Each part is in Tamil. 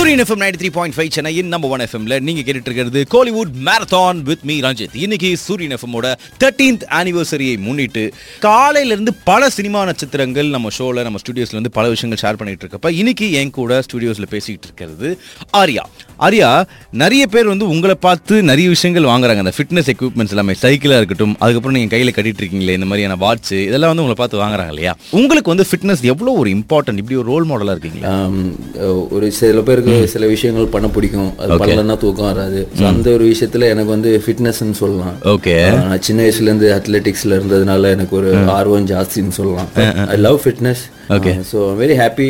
சூரியன் FM ninety three point five சென்னையின் நம்பர் ஒன் எஃப்எம்ல நீங்க கேட்டுட்டு இருக்கிறது Kollywood marathon with me Ranjith இன்னைக்கு சூரியன் எஃப்எம்மோட தேர்ட்டீன்த் ஆனிவர்சரியை முன்னிட்டு காலையில இருந்து பல சினிமா நட்சத்திரங்கள் நம்ம ஷோல நம்ம ஸ்டுடியோஸ்ல இருந்து பல விஷயங்கள் ஷேர் பண்ணிட்டு இருக்கப்ப இன்னைக்கு என் கூட ஸ்டுடியோஸ்ல பேசிக்கிட்டு இருக்கிறது ஆர்யா ஆர்யா நிறைய பேர் வந்து உங்களை பார்த்து நிறைய விஷயங்கள் வாங்குறாங்க அந்த ஃபிட்னஸ் எக்யூப்மெண்ட்ஸ் எல்லாமே சைக்கிளா இருக்கட்டும் அதுக்கப்புறம் நீங்க கையில கட்டிட்டு இருக்கீங்களே இந்த மாதிரியான வாட்ச் இதெல்லாம் வந்து உங்களை பார்த்து வாங்குறாங்க இல்லையா உங்களுக்கு வந்து ஃபிட்னஸ் எவ்வளவு ஒரு இம்பார்ட்டன்ட் இப்படி ஒரு ரோல் மாடலா இருக்கீங்களா ஆம், ஒரு சில பேருக்கு சில விஷயங்கள் பண்ண பிடிக்கும் அது பண்ணலன்னா தூக்கம் வராது So, அந்த ஒரு விஷயத்துல எனக்கு வந்து ஃபிட்னஸ்ன்னு சொல்லலாம் ஓகே ஆ, நான் சின்ன வயசுல இருந்து அத்லெட்டிக்ஸ்ல இருந்ததுனால எனக்கு ஒரு ஆர்வம் ஜாஸ்தின்னு சொல்லலாம் I love fitness so very happy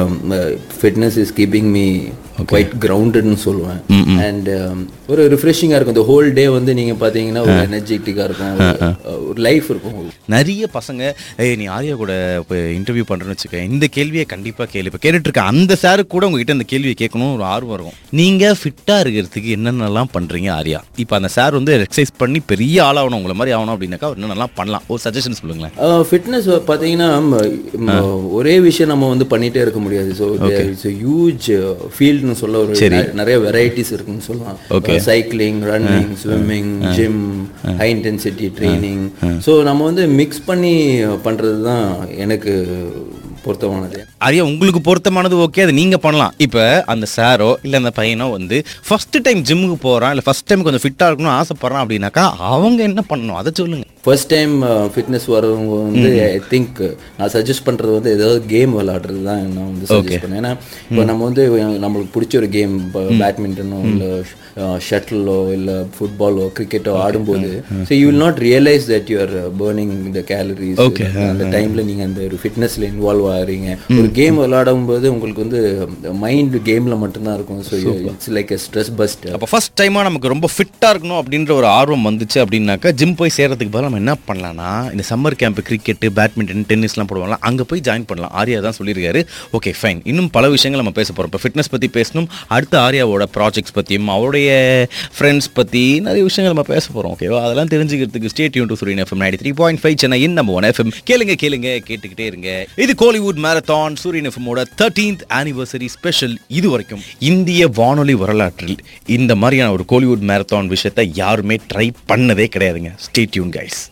fitness is keeping me quite கிரவுண்டட்னு சொல்லுவேன் அண்ட் ஒரு ரிஃப்ரெஷிங்காக இருக்கும் இந்த ஹோல் டே வந்து நீங்க பாத்தீங்கன்னா ஒரு எனர்ஜெட்டிக்காக இருக்கும் ஒரு- ஒரு லைஃப் இருக்கும் நிறைய பசங்க ஏய் நீ ஆர்யா கூட இப்போ இன்டர்வியூ பண்ணுறேன்னு வச்சுக்க இந்த கேள்வியை கண்டிப்பாக கேள்வி இப்போ கேட்டுட்டு இருக்க அந்த சாரு கூட உங்ககிட்ட இந்த கேள்வியை கேட்கணும் ஒரு ஆர்வம் இருக்கும் நீங்கள் ஃபிட்டாக இருக்கிறதுக்கு என்னென்னலாம் பண்ணுறீங்க ஆர்யா இப்போ அந்த சார் வந்து எக்ஸசைஸ் பண்ணி பெரிய ஆளாகணும் உங்களை மாதிரி ஆகணும் அப்படின்னாக்கா அவர் என்னென்னலாம் பண்ணலாம் ஒரு சஜஷன் சொல்லுங்களேன் ஃபிட்னஸ் பார்த்தீங்கன்னா ம, ம, ஒரே விஷயம் நம்ம வந்து பண்ணிட்டே இருக்க முடியாது ஸோ இட்ஸ் ஹியூஜ் ஃபீல்டுன்னு சொல்ல ஒரு நெ- நிறைய வெரைட்டிஸ் இருக்குன்னு சொல்லலாம் cycling running swimming gym high intensity training so நம்ம வந்து மிக்ஸ் பண்ணி பண்ணுறது தான் எனக்கு பொருத்தமானது ஆர்யா உங்களுக்கு பொருத்தமானது ஓகே அது நீங்கள் பண்ணலாம் இப்போ அந்த சாரோ இல்லை அந்த பையனோ வந்து ஃபர்ஸ்ட் டைம் ஜிம்முக்கு போகிறான் இல்லை ஃபர்ஸ்ட் டைம் கொஞ்சம் ஃபிட்டாக இருக்கணும்னு ஆசைப்படுறான் அப்படின்னாக்கா அவங்க என்ன பண்ணணும் அதை சொல்லுங்கள் ஃபர்ஸ்ட் டைம் ஃபிட்னஸ் வரவங்க வந்து ஐ திங்க் நான் சஜஸ்ட் பண்ணுறது வந்து ஏதாவது கேம் விளாடுறது தான் நான் வந்து சஜஸ்ட் பண்ணேன் ஏன்னா இப்போ நம்ம வந்து நம்மளுக்கு பிடிச்ச ஒரு கேம் இப்போ பேட்மிண்டனோ இல்லை ஷட்டிலோ இல்லை ஃபுட்பாலோ கிரிக்கெட்டோ ஆடும்போது so you will not realise that you are burning the calories அந்த டைமில் நீங்கள் அந்த ஒரு ஃபிட்னஸில் இன்வால்வ் ஆகிறீங்க ஒரு கேம் விளையாடும் போது உங்களுக்கு வந்து மைண்ட் கேமில் மட்டும்தான் இருக்கும் so it's like a stress bust அப்போ ஃபர்ஸ்ட் டைமாக நமக்கு ரொம்ப ஃபிட்டாக இருக்கணும் அப்படின்ற ஒரு ஆர்வம் வந்துச்சு அப்படின்னாக்கா ஜிம் போய் சேர்றதுக்கு பதிலா நம்ம என்ன பண்ணலாம்னா இந்த சம்மர் கேம்ப் கிரிக்கெட்டு பேட்மிண்டன் டென்னிஸ்லாம் போடுவாங்களா அங்கே போய் ஜாயின் பண்ணலாம் ஆர்யா தான் சொல்லியிருக்காரு ஓகே ஃபைன் இன்னும் பல விஷயங்கள் நம்ம பேச போகிறோம் இப்போ ஃபிட்னஸ் பற்றி பேசணும் அடுத்த ஆர்யாவோட ப்ராஜெக்ட்ஸ் பற்றியும் அவருடைய ஃப்ரெண்ட்ஸ் பற்றி நிறைய விஷயங்கள் நம்ம பேச போகிறோம் ஓகேவா அதெல்லாம் தெரிஞ்சுக்கிறதுக்கு ஸ்டேட் யூன் to Suryan FM ninety three point five சென்னையின் நம்ம ஒன் எஃப்எம் கேளுங்க கேளுங்க கேட்டுக்கிட்டே இருங்க இது கோலிவுட் மேரத்தான் சூரியன் எஃப்எம்மோட தேர்ட்டீன்த் ஆனிவர்சரி ஸ்பெஷல் இது வரைக்கும் இந்திய வானொலி வரலாற்றில் இந்த மாதிரியான ஒரு கோலிவுட் மேரத்தான் விஷயத்தை யாருமே ட்ரை பண்ணதே கிடையாதுங்க ஸ்டேட் யூன் கைஸ்